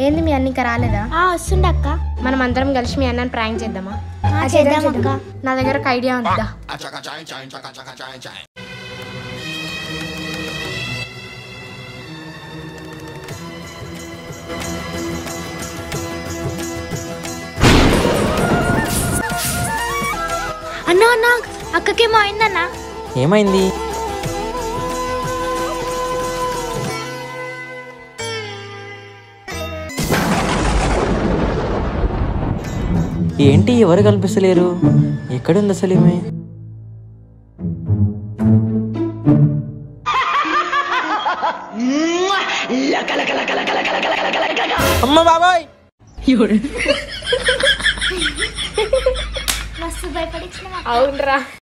ఏంది మీ అన్న ఇంకా రాలేదా ఆ వస్తుండ అక్క మనం అందరం కలిసి మీ అన్నని ప్రాంక్ చేద్దామా ఆ, చేద్దాం అక్క నా దగ్గర ఒక ఐడియా ఉందా అన్నా అన్నా అక్కకేమో అయిందన్నా ఏమైంది ఏంటి ఎవరు కనిపిస్తలేరు ఎక్కడుంది అసలు ఈమె అమ్మ బాబాయ్ మస్తు భయపడించిన అవునరా